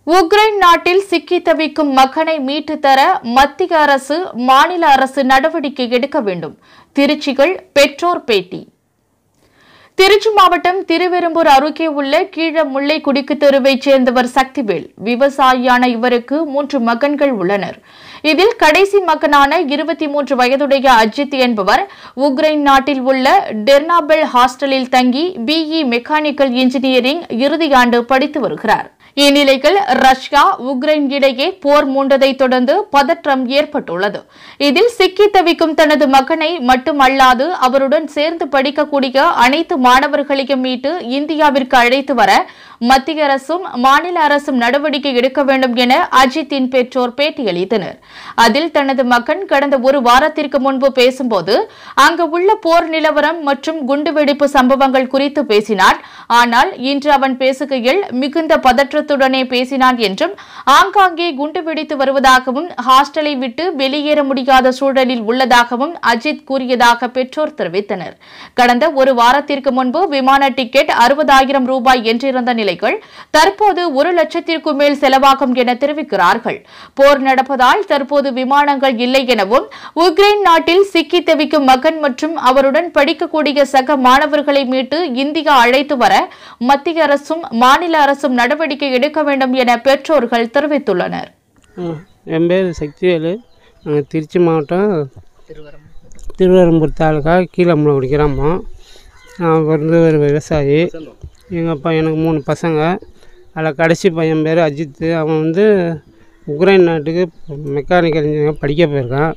Ukraine நாட்டில் சிக்கி தவிக்கும் மகனை மீட்டு தர மத்திய அரசு மாநில அரசு நடவடிக்கை எடுக்க வேண்டும் திருச்சிகள் பெற்றோர் பேட்டி திருச்சி மாவட்டம் திருவெரும்பூர் அருகே உள்ள கீழ முல்லை குடிக்கு தெருவைச் சேர்ந்தவர் சக்திவேல் விவசாயியான இவருக்கு மூன்று மகன்கள் உள்ளனர் இதில் கடைசி மகனான இருபத்தி மூன்று வயதுடைய அஜித் என்பவர் உக்ரைன் நாட்டில் உள்ள டெர்னாபெல் ஹாஸ்டலில் தங்கி பிஇ மெக்கானிக்கல் இன்ஜினியரிங் இறுதியாண்டு படித்து வருகிறார் இந்நிலையில் ரஷ்யா உக்ரைன் இடையே போர் மூண்டதைத் தொடர்ந்து பதற்றம் ஏற்பட்டுள்ளது இதில் சிக்கி தவிக்கும் தனது மகனை மட்டுமல்லாது அவருடன் சேர்ந்து படிக்கக்கூடிய அனைத்து மாணவர்களையும் மீட்டு இந்தியாவிற்கு அழைத்து வர மத்திய அரசும் மாநில அரசும் நடவடிக்கை எடுக்க வேண்டும் என அஜித்தின் பெற்றோர் பேட்டியளித்தனர் அதில் தனது மகன் கடந்த ஒரு வாரத்திற்கு முன்பு பேசும்போது அங்கு உள்ள போர் நிலவரம் மற்றும் குண்டுவெடிப்பு சம்பவங்கள் குறித்து பேசினார் ஆனால் இன்று அவன் பேசுகையில் மிகுந்த பதற்றத்துடனே பேசினான் என்றும் ஆங்காங்கே குண்டு வெடித்து வருவதாகவும் ஹாஸ்டலை விட்டு வெளியேற முடியாத சூழலில் உள்ளதாகவும் அஜித் கூறியதாக பெற்றோர் தெரிவித்தனர் கடந்த ஒரு வாரத்திற்கு முன்பு விமான டிக்கெட் அறுபதாயிரம் ரூபாய் என்றிருந்த நிலைகள் தற்போது ஒரு லட்சத்திற்கும் மேல் செலவாகும் என தெரிவிக்கிறார்கள் போர் நடப்பதால் தற்போது விமானங்கள் இல்லை எனவும் உக்ரைன் நாட்டில் சிக்கி தவிக்கும் மகன் மற்றும் அவருடன் படிக்கக்கூடிய சக மாணவர்களை மீட்டு இந்தியா அழைத்து வர மத்திய அரசும் மாநில அரசும் நடவடிக்கை எடுக்க வேண்டும் என பெற்றோர்கள் தெரிவித்துள்ளனர் ஆ, என் பேர் சக்திவேலு நாங்கள் திருச்சி மாவட்டம் திருவரம்பூர் தாலுக்கா கீழமுளகுடி கிராமம் நான் வந்து ஒரு விவசாயி எங்கள் அப்பா எனக்கு மூணு பசங்க அதில் கடைசி பையன் பேர் அஜித் அவன் வந்து உக்ரைன் நாட்டுக்கு மெக்கானிக்கல் இன்ஜினியர் படிக்க போயிருக்கான்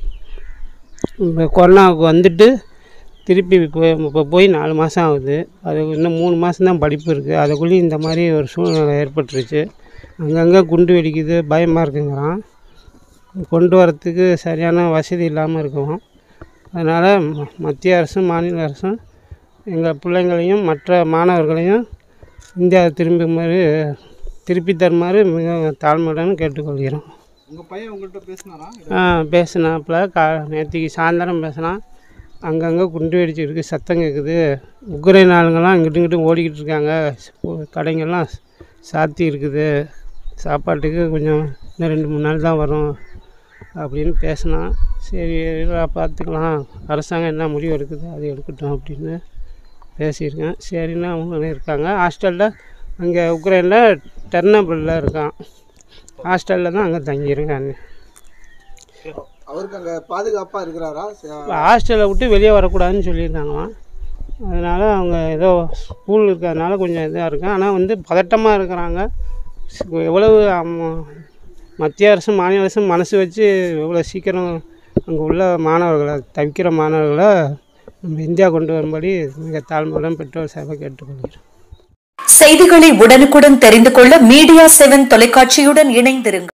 இப்போ கொரோனாவுக்கு வந்துட்டு திருப்பி போய் இப்போ போய் நாலு மாதம் ஆகுது அது இன்னும் மூணு மாதம் தான் படிப்பு இருக்குது அதுக்குள்ளேயும் இந்த மாதிரி ஒரு சூழ்நிலை ஏற்பட்டுருச்சு அங்கங்கே குண்டு வெடிக்குது பயமாக இருக்குங்கிறான் கொண்டு வரத்துக்கு சரியான வசதி இல்லாமல் இருக்கும் அதனால் ம- மத்திய அரசும் மாநில அரசும் எங்கள் பிள்ளைங்களையும் மற்ற மாணவர்களையும் இந்தியா திரும்புமாறு திருப்பி தருமாறு மிக தாழ்மையுடன் கேட்டுக்கொள்கிறோம் உங்கள் பையன் உங்கள்கிட்ட பேசினாரா ஆ பேசினாப்புல கா நேற்றுக்கு சாயந்தரம் பேசினான் அங்கங்கே குண்டு வெடிச்சிருக்கு சத்தம் கேட்குது உக்ரைன் ஆளுங்கெல்லாம் இங்கிட்டு இங்கிட்டு ஓடிக்கிட்டு இருக்காங்க ஸ்- கடைங்கெல்லாம் சாத்தி இருக்குது சாப்பாட்டுக்கு கொஞ்சம் இன்னும் ரெண்டு மூணு நாள் தான் வரும் அப்படின்னு பேசினான் சரி இருடா பார்த்துக்கலாம் அரசாங்கம் என்ன முடிவு எடுக்குது அது எடுக்கட்டும் அப்படின்னு பேசியிருக்கேன் சரின்னு அவங்களும் இருக்காங்க ஹாஸ்டலில் அங்கே உக்ரைனில் டெர்னபிளில் இருக்கான் ஹாஸ்டலில் தான் அங்கே தங்கியிருக்காங்க அவருக்கு அங்கே பாதுகாப்பாக இருக்கிறாரா ச- ஹாஸ்டலை விட்டு வெளியே வரக்கூடாதுன்னு சொல்லியிருக்காங்களாம் அதனால் அவங்க ஏதோ ஸ்கூல் இருக்கிறதுனால கொஞ்சம் இதாக இருக்கு ஆனால் வந்து பதட்டமாக இருக்கிறாங்க ஸ்- எவ்வளவு அம்ம- மத்திய அரசும் மாநில அரசும் மனசு வச்சு எவ்வளோ சீக்கிரம் அங்கே உள்ள மாணவர்களை தவிக்கிற மாணவர்களை நம்ம இந்தியா கொண்டு வரும்படி மிக தாழ்மையுடன் பெற்றோர் சேவை கேட்டுக்கொள்கிறோம் செய்திகளை உடனுக்குடன் தெரிந்து கொள்ள மீடியா செவன் தொலைக்காட்சியுடன் இணைந்திருங்கள்